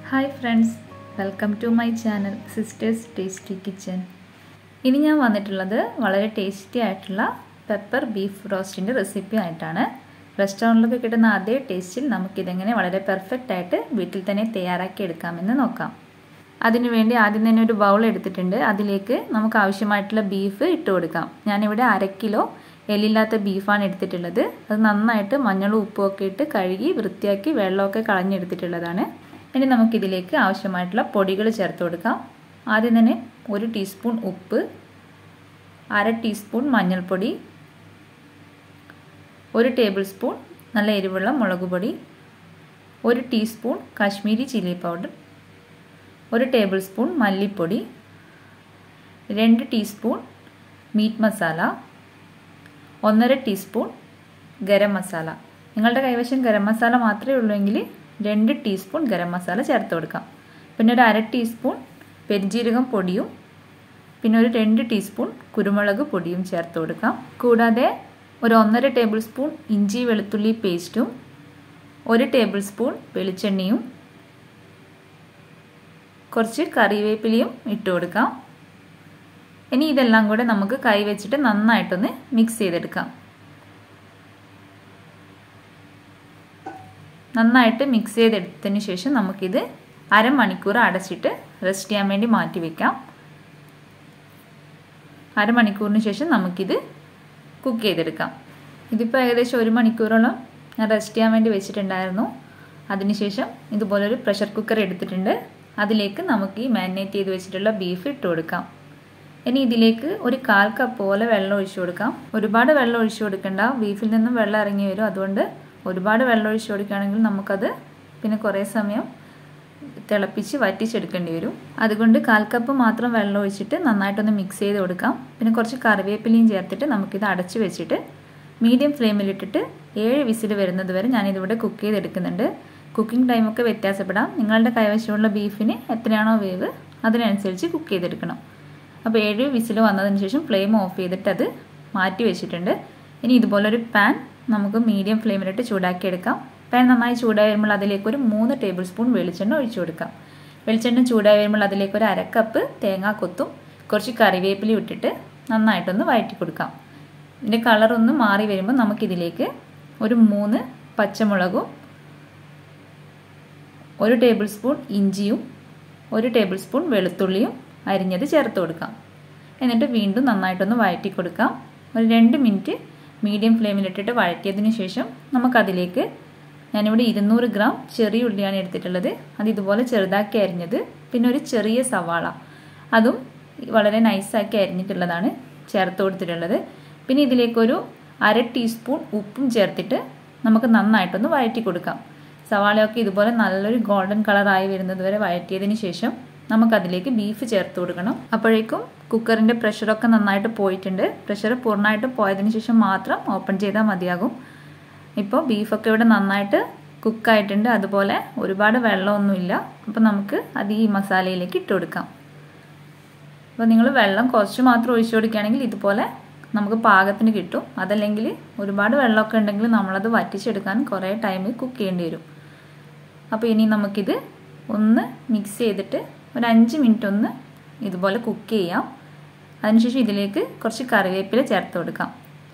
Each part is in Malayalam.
hi friends welcome to my channel sisters tasty kitchen ഇനി ഞാൻ വന്നിട്ടുള്ളത് വളരെ ടേസ്റ്റി ആയിട്ടുള്ള പെപ്പർ ബീഫ് റോസ്റ്റിൻ്റെ റെസിപ്പി ആയിട്ടാണ് റെസ്റ്റോറൻറ്റിലൊക്കെ കിട്ടുന്ന അതേ ടേസ്റ്റിൽ നമുക്കിതെങ്ങനെ വളരെ പെർഫെക്റ്റ് ആയിട്ട് വീട്ടിൽ തന്നെ തയ്യാറാക്കി എടുക്കാമെന്ന് നോക്കാം അതിനുവേണ്ടി ആദ്യം തന്നെ ഒരു ബൗൾ എടുത്തിട്ടുണ്ട് അതിലേക്ക് നമുക്ക് ആവശ്യമായിട്ടുള്ള ബീഫ് ഇട്ട് കൊടുക്കാം ഞാനിവിടെ അര കിലോ എല്ലില്ലാത്ത ബീഫാണ് എടുത്തിട്ടുള്ളത് അത് നന്നായിട്ട് മഞ്ഞളും ഉപ്പും ഒക്കെ ഇട്ട് കഴുകി വൃത്തിയാക്കി വെള്ളമൊക്കെ കളഞ്ഞെടുത്തിട്ടുള്ളതാണ് ഇനി നമുക്കിതിലേക്ക് ആവശ്യമായിട്ടുള്ള പൊടികൾ ചേർത്ത് കൊടുക്കാം ആദ്യം തന്നെ ഒരു ടീസ്പൂൺ ഉപ്പ് അര ടീസ്പൂൺ മഞ്ഞൾപ്പൊടി ഒരു ടേബിൾ സ്പൂൺ നല്ല എരിവുള്ള മുളക് പൊടി ഒരു ടീസ്പൂൺ കാശ്മീരി ചില്ലി പൗഡർ ഒരു ടേബിൾ സ്പൂൺ മല്ലിപ്പൊടി രണ്ട് ടീസ്പൂൺ മീറ്റ് മസാല ഒന്നര ടീസ്പൂൺ ഗരം മസാല നിങ്ങളുടെ കൈവശം ഗരം മസാല മാത്രമേ ഉള്ളൂ എങ്കിൽ രണ്ട് ടീസ്പൂൺ ഗരം മസാല ചേർത്ത് കൊടുക്കാം പിന്നെ ഒരു അര ടീസ്പൂൺ പെരിഞ്ജീരകം പൊടിയും പിന്നെ ഒരു രണ്ട് ടീസ്പൂൺ കുരുമുളക് പൊടിയും ചേർത്ത് കൊടുക്കാം കൂടാതെ ഒരു ഒന്നര ടേബിൾ സ്പൂൺ ഇഞ്ചി വെളുത്തുള്ളി പേസ്റ്റും ഒരു ടേബിൾ സ്പൂൺ വെളിച്ചെണ്ണയും കുറച്ച് കറിവേപ്പിലയും ഇട്ട് കൊടുക്കാം ഇനി ഇതെല്ലാം കൂടെ നമുക്ക് കൈ വെച്ചിട്ട് നന്നായിട്ടൊന്ന് മിക്സ് ചെയ്തെടുക്കാം നന്നായിട്ട് മിക്സ് ചെയ്തെടുത്തതിന് ശേഷം നമുക്കിത് അരമണിക്കൂർ അടച്ചിട്ട് റെസ്റ്റ് ചെയ്യാൻ വേണ്ടി മാറ്റി വെക്കാം അരമണിക്കൂറിന് ശേഷം നമുക്കിത് കുക്ക് ചെയ്തെടുക്കാം ഇതിപ്പോൾ ഏകദേശം ഒരു മണിക്കൂറോളം ഞാൻ റെസ്റ്റ് ചെയ്യാൻ വേണ്ടി വെച്ചിട്ടുണ്ടായിരുന്നു അതിനുശേഷം ഇതുപോലൊരു പ്രഷർ കുക്കർ എടുത്തിട്ടുണ്ട് അതിലേക്ക് നമുക്ക് ഈ മാരിനേറ്റ് ചെയ്ത് വെച്ചിട്ടുള്ള ബീഫ് ഇട്ട് കൊടുക്കാം ഇനി ഇതിലേക്ക് ഒരു കാൽ കപ്പ് പോലെ വെള്ളം ഒഴിച്ചു കൊടുക്കാം ഒരുപാട് വെള്ളം ഒഴിച്ചു കൊടുക്കണ്ട ബീഫിൽ നിന്നും വെള്ളം ഇറങ്ങി വരും അതുകൊണ്ട് ഒരുപാട് വെള്ളം ഒഴിച്ചു കൊടുക്കുകയാണെങ്കിൽ നമുക്കത് പിന്നെ കുറേ സമയം തിളപ്പിച്ച് വറ്റിച്ചെടുക്കേണ്ടി വരും അതുകൊണ്ട് കാൽ കപ്പ് മാത്രം വെള്ളം ഒഴിച്ചിട്ട് നന്നായിട്ടൊന്ന് മിക്സ് ചെയ്ത് കൊടുക്കാം പിന്നെ കുറച്ച് കറിവേപ്പിലയും ചേർത്തിട്ട് നമുക്കിത് അടച്ചു വെച്ചിട്ട് മീഡിയം ഫ്ലെയിമിലിട്ടിട്ട് ഏഴ് വിസിൽ വരുന്നത് വരെ ഞാനിതിവിടെ കുക്ക് ചെയ്തെടുക്കുന്നുണ്ട് കുക്കിംഗ് ടൈമൊക്കെ വ്യത്യാസപ്പെടാം നിങ്ങളുടെ കൈവശമുള്ള ബീഫിന് എത്രയാണോ വേവ് അതിനനുസരിച്ച് കുക്ക് ചെയ്തെടുക്കണം അപ്പോൾ ഏഴ് വിസിൽ വന്നതിന് ശേഷം ഫ്ലെയിം ഓഫ് ചെയ്തിട്ട് അത് മാറ്റി വെച്ചിട്ടുണ്ട് ഇനി ഇതുപോലൊരു പാൻ നമുക്ക് മീഡിയം ഫ്ലെയിമിലിട്ട് ചൂടാക്കി എടുക്കാം പാൻ നന്നായി ചൂടായി വരുമ്പോൾ അതിലേക്ക് ഒരു മൂന്ന് ടേബിൾ സ്പൂൺ വെളിച്ചെണ്ണ ഒഴിച്ചു കൊടുക്കാം വെളിച്ചെണ്ണ ചൂടായി വരുമ്പോൾ അതിലേക്ക് ഒരു അരക്കപ്പ് തേങ്ങാക്കൊത്തും കുറച്ച് കറിവേപ്പില ഇട്ടിട്ട് നന്നായിട്ടൊന്ന് വഴറ്റി കൊടുക്കാം ഇതിൻ്റെ കളറൊന്ന് മാറി വരുമ്പോൾ നമുക്കിതിലേക്ക് ഒരു മൂന്ന് പച്ചമുളകും ഒരു ടേബിൾ സ്പൂൺ ഇഞ്ചിയും ഒരു ടേബിൾ സ്പൂൺ വെളുത്തുള്ളിയും അരിഞ്ഞത് ചേർത്ത് കൊടുക്കാം എന്നിട്ട് വീണ്ടും നന്നായിട്ടൊന്ന് വഴറ്റി കൊടുക്കാം ഒരു രണ്ട് മിനിറ്റ് മീഡിയം ഫ്ലെയിമിലിട്ടിട്ട് വഴറ്റിയതിന് ശേഷം നമുക്കതിലേക്ക് ഞാനിവിടെ ഇരുന്നൂറ് ഗ്രാം ചെറിയ ഉള്ളിയാണ് എടുത്തിട്ടുള്ളത് അത് ഇതുപോലെ ചെറുതാക്കി അരിഞ്ഞത് പിന്നെ ഒരു ചെറിയ സവാള അതും വളരെ നൈസാക്കി അരിഞ്ഞിട്ടുള്ളതാണ് ചേർത്ത് കൊടുത്തിട്ടുള്ളത് പിന്നെ ഇതിലേക്കൊരു അര ടീസ്പൂൺ ഉപ്പും ചേർത്തിട്ട് നമുക്ക് നന്നായിട്ടൊന്ന് വഴറ്റി കൊടുക്കാം സവാളയൊക്കെ ഇതുപോലെ നല്ലൊരു ഗോൾഡൻ കളറായി വരുന്നത് വരെ വഴറ്റിയതിന് ശേഷം നമുക്കതിലേക്ക് ബീഫ് ചേർത്ത് കൊടുക്കണം അപ്പോഴേക്കും കുക്കറിൻ്റെ പ്രഷറൊക്കെ നന്നായിട്ട് പോയിട്ടുണ്ട് പ്രഷർ പൂർണ്ണമായിട്ട് പോയതിന് ശേഷം മാത്രം ഓപ്പൺ ചെയ്താൽ മതിയാകും ഇപ്പോൾ ബീഫൊക്കെ ഇവിടെ നന്നായിട്ട് കുക്കായിട്ടുണ്ട് അതുപോലെ ഒരുപാട് വെള്ളമൊന്നുമില്ല അപ്പോൾ നമുക്ക് അത് ഈ മസാലയിലേക്ക് ഇട്ട് കൊടുക്കാം അപ്പോൾ നിങ്ങൾ വെള്ളം കുറച്ച് മാത്രം ഒഴിച്ചു കൊടുക്കുകയാണെങ്കിൽ ഇതുപോലെ നമുക്ക് പാകത്തിന് കിട്ടും അതല്ലെങ്കിൽ ഒരുപാട് വെള്ളമൊക്കെ ഉണ്ടെങ്കിൽ നമ്മളത് വറ്റിച്ചെടുക്കാൻ കുറേ ടൈം കുക്ക് ചെയ്യേണ്ടി വരും അപ്പോൾ ഇനി നമുക്കിത് ഒന്ന് മിക്സ് ചെയ്തിട്ട് ഒരു അഞ്ച് മിനിറ്റ് ഒന്ന് ഇതുപോലെ കുക്ക് ചെയ്യാം അതിനുശേഷം ഇതിലേക്ക് കുറച്ച് കറിവേപ്പില ചേർത്ത് കൊടുക്കാം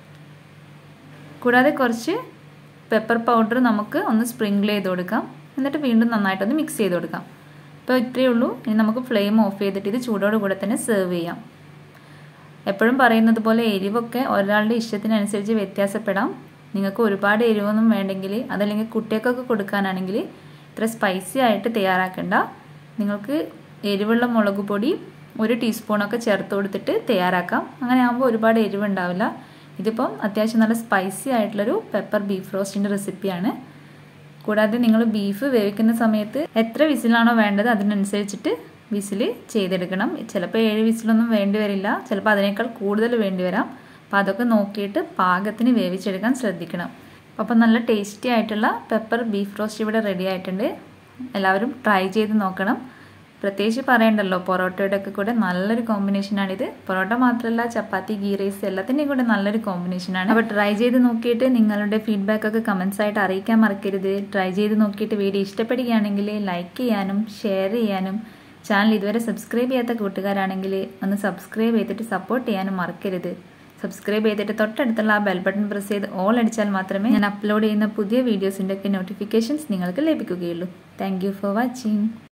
കൂടാതെ കുറച്ച് പെപ്പർ പൗഡർ നമുക്ക് ഒന്ന് സ്പ്രിങ്കിൾ ചെയ്ത് കൊടുക്കാം എന്നിട്ട് വീണ്ടും നന്നായിട്ടൊന്ന് മിക്സ് ചെയ്ത് കൊടുക്കാം അപ്പോൾ ഇത്രയേ ഉള്ളൂ ഇനി നമുക്ക് ഫ്ലെയിം ഓഫ് ചെയ്തിട്ട് ഇത് ചൂടോട് കൂടെ തന്നെ സെർവ് ചെയ്യാം എപ്പോഴും പറയുന്നത് പോലെ എരിവൊക്കെ ഒരാളുടെ ഇഷ്ടത്തിനനുസരിച്ച് വ്യത്യാസപ്പെടാം നിങ്ങൾക്ക് ഒരുപാട് എരിവൊന്നും വേണ്ടെങ്കിൽ അതല്ലെങ്കിൽ കുട്ടികൾക്കൊക്കെ കൊടുക്കാനാണെങ്കിൽ ഇത്ര സ്പൈസി ആയിട്ട് തയ്യാറാക്കണ്ട നിങ്ങൾക്ക് എരിവുള്ള മുളക് പൊടി ഒരു ടീസ്പൂണൊക്കെ ചേർത്ത് കൊടുത്തിട്ട് തയ്യാറാക്കാം അങ്ങനെ ആകുമ്പോൾ ഒരുപാട് എരിവുണ്ടാവില്ല ഇതിപ്പം അത്യാവശ്യം നല്ല സ്പൈസി ആയിട്ടുള്ളൊരു പെപ്പർ ബീഫ് റോസ്റ്റിൻ്റെ റെസിപ്പിയാണ് കൂടാതെ നിങ്ങൾ ബീഫ് വേവിക്കുന്ന സമയത്ത് എത്ര വിസിലാണോ വേണ്ടത് അതിനനുസരിച്ചിട്ട് വിസിൽ ചെയ്തെടുക്കണം ചിലപ്പോൾ ഏഴ് വിസിലൊന്നും വേണ്ടി വരില്ല ചിലപ്പോൾ അതിനേക്കാൾ കൂടുതൽ വേണ്ടി വരാം അപ്പോൾ അതൊക്കെ നോക്കിയിട്ട് പാകത്തിന് വേവിച്ചെടുക്കാൻ ശ്രദ്ധിക്കണം അപ്പോൾ നല്ല ടേസ്റ്റി ആയിട്ടുള്ള പെപ്പർ ബീഫ് റോസ്റ്റ് ഇവിടെ റെഡി ആയിട്ടുണ്ട് എല്ലാവരും ട്രൈ ചെയ്ത് നോക്കണം പ്രത്യേകിച്ച് പറയണ്ടല്ലോ പൊറോട്ടയുടെ ഒക്കെ കൂടെ നല്ലൊരു കോമ്പിനേഷനാണിത് പൊറോട്ട മാത്രമല്ല ചപ്പാത്തി ഗീ റൈസ് എല്ലാത്തിൻ്റെയും കൂടെ നല്ലൊരു കോമ്പിനേഷനാണ് അപ്പോൾ ട്രൈ ചെയ്ത് നോക്കിയിട്ട് നിങ്ങളുടെ ഫീഡ്ബാക്ക് ഒക്കെ കമൻസ് ആയിട്ട് അറിയിക്കാൻ മറക്കരുത് ട്രൈ ചെയ്ത് നോക്കിയിട്ട് വീഡിയോ ഇഷ്ടപ്പെടുകയാണെങ്കിൽ ലൈക്ക് ചെയ്യാനും ഷെയർ ചെയ്യാനും ചാനൽ ഇതുവരെ സബ്സ്ക്രൈബ് ചെയ്യാത്ത കൂട്ടുകാരാണെങ്കിൽ ഒന്ന് സബ്സ്ക്രൈബ് ചെയ്തിട്ട് സപ്പോർട്ട് ചെയ്യാനും മറക്കരുത് സബ്സ്ക്രൈബ് ചെയ്തിട്ട് തൊട്ടടുത്തുള്ള ആ ബെൽ ബട്ടൺ പ്രസ് ചെയ്ത് ഓൾ അടിച്ചാൽ മാത്രമേ ഞാൻ അപ്ലോഡ് ചെയ്യുന്ന പുതിയ വീഡിയോസിൻ്റെ ഒക്കെ നോട്ടിഫിക്കേഷൻസ് നിങ്ങൾക്ക് ലഭിക്കുകയുള്ളൂ താങ്ക് ഫോർ വാച്ചിങ്